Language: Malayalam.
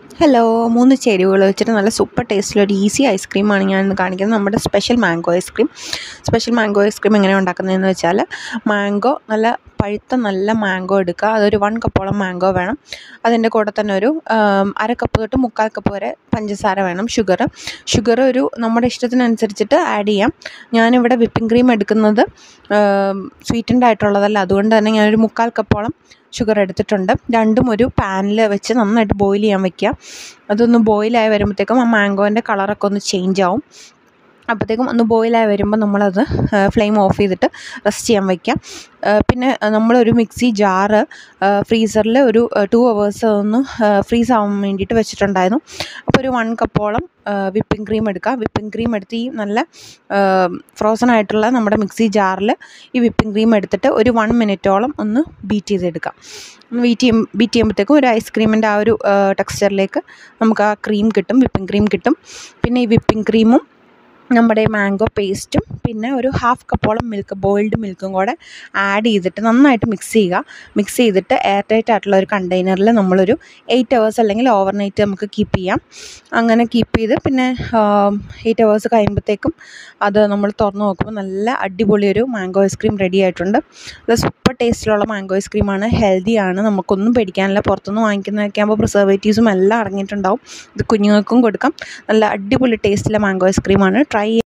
ഹലോ മൂന്ന് ചേരുവകൾ വെച്ചിട്ട് നല്ല സൂപ്പർ ടേസ്റ്റിലൊരു ഈസി ഐസ്ക്രീമാണ് ഞാൻ ഇന്ന് കാണിക്കുന്നത് നമ്മുടെ special mango ice cream special mango ice cream എങ്ങനെയാണ് ഉണ്ടാക്കുന്നതെന്ന് വെച്ചാൽ മാംഗോ നല്ല പഴുത്ത നല്ല മാംഗോ എടുക്കുക അതൊരു വൺ കപ്പോളം മാംഗോ വേണം അതിൻ്റെ കൂടെ തന്നെ ഒരു അര കപ്പ് തൊട്ട് മുക്കാൽ കപ്പ് വരെ പഞ്ചസാര വേണം ഷുഗർ ഷുഗർ ഒരു നമ്മുടെ ഇഷ്ടത്തിനനുസരിച്ചിട്ട് ആഡ് ചെയ്യാം ഞാനിവിടെ വിപ്പിംഗ് ക്രീം എടുക്കുന്നത് സ്വീറ്റൻഡ് ആയിട്ടുള്ളതല്ല അതുകൊണ്ട് തന്നെ ഞാനൊരു മുക്കാൽ കപ്പോളം ഷുഗർ എടുത്തിട്ടുണ്ട് രണ്ടും ഒരു പാനിൽ വെച്ച് നന്നായിട്ട് ബോയിൽ ചെയ്യാൻ വയ്ക്കുക അതൊന്ന് ബോയിലായി വരുമ്പോഴത്തേക്കും ആ മാംഗോൻ്റെ കളറൊക്കെ ഒന്ന് ചേഞ്ച് ആവും അപ്പോഴത്തേക്കും ഒന്ന് ബോയിലായി വരുമ്പോൾ നമ്മളത് ഫ്ലെയിം ഓഫ് ചെയ്തിട്ട് റെസ്റ്റ് ചെയ്യാൻ വയ്ക്കാം പിന്നെ നമ്മളൊരു മിക്സി ജാറ് ഫ്രീസറിൽ ഒരു ടു അവേഴ്സ് ഒന്ന് ഫ്രീസ് ആവാൻ വേണ്ടിയിട്ട് വെച്ചിട്ടുണ്ടായിരുന്നു അപ്പോൾ ഒരു വൺ കപ്പോളം വിപ്പിംഗ് ക്രീം എടുക്കുക വിപ്പിംഗ് ക്രീം എടുത്ത് ഈ നല്ല ഫ്രോസൺ ആയിട്ടുള്ള നമ്മുടെ മിക്സി ജാറിൽ ഈ വിപ്പിംഗ് ക്രീം എടുത്തിട്ട് ഒരു വൺ മിനിറ്റോളം ഒന്ന് ബീറ്റ് ചെയ്തെടുക്കാം ബീറ്റ് ചെയ്യും ബീറ്റ് ചെയ്യുമ്പോഴത്തേക്കും ഒരു ഐസ്ക്രീമിൻ്റെ ആ ഒരു ടെക്സ്ചറിലേക്ക് നമുക്ക് ആ ക്രീം കിട്ടും വിപ്പിംഗ് ക്രീം കിട്ടും പിന്നെ ഈ വിപ്പിംഗ് ക്രീമും നമ്മുടെ മാംഗോ പേസ്റ്റും പിന്നെ ഒരു ഹാഫ് കപ്പോളം മിൽക്ക് ബോയിൽഡ് മിൽക്കും കൂടെ ആഡ് ചെയ്തിട്ട് നന്നായിട്ട് മിക്സ് ചെയ്യുക മിക്സ് ചെയ്തിട്ട് എയർ ടൈറ്റ് ആയിട്ടുള്ള ഒരു കണ്ടെയ്നറിൽ നമ്മളൊരു എയ്റ്റ് അവേഴ്സ് അല്ലെങ്കിൽ ഓവർ നൈറ്റ് നമുക്ക് കീപ്പ് ചെയ്യാം അങ്ങനെ കീപ്പ് ചെയ്ത് പിന്നെ എയ്റ്റ് അവേഴ്സ് കഴിയുമ്പോഴത്തേക്കും അത് നമ്മൾ തുറന്ന് നോക്കുമ്പോൾ നല്ല അടിപൊളി ഒരു മാംഗോ ഐസ്ക്രീം റെഡി ആയിട്ടുണ്ട് അത് സൂപ്പർ ടേസ്റ്റിലുള്ള മാംഗോ ഐസ്ക്രീമാണ് ഹെൽത്തിയാണ് നമുക്കൊന്നും പേടിക്കാനില്ല പുറത്തുനിന്ന് വാങ്ങിക്കുന്നതൊക്കെ ആകുമ്പോൾ പ്രിസർവേറ്റീവ്സും എല്ലാം അടങ്ങിയിട്ടുണ്ടാവും ഇത് കുഞ്ഞുങ്ങൾക്കും കൊടുക്കാം നല്ല അടിപൊളി ടേസ്റ്റിലെ മാംഗോ ഐസ്ക്രീമാണ് ട്രൈ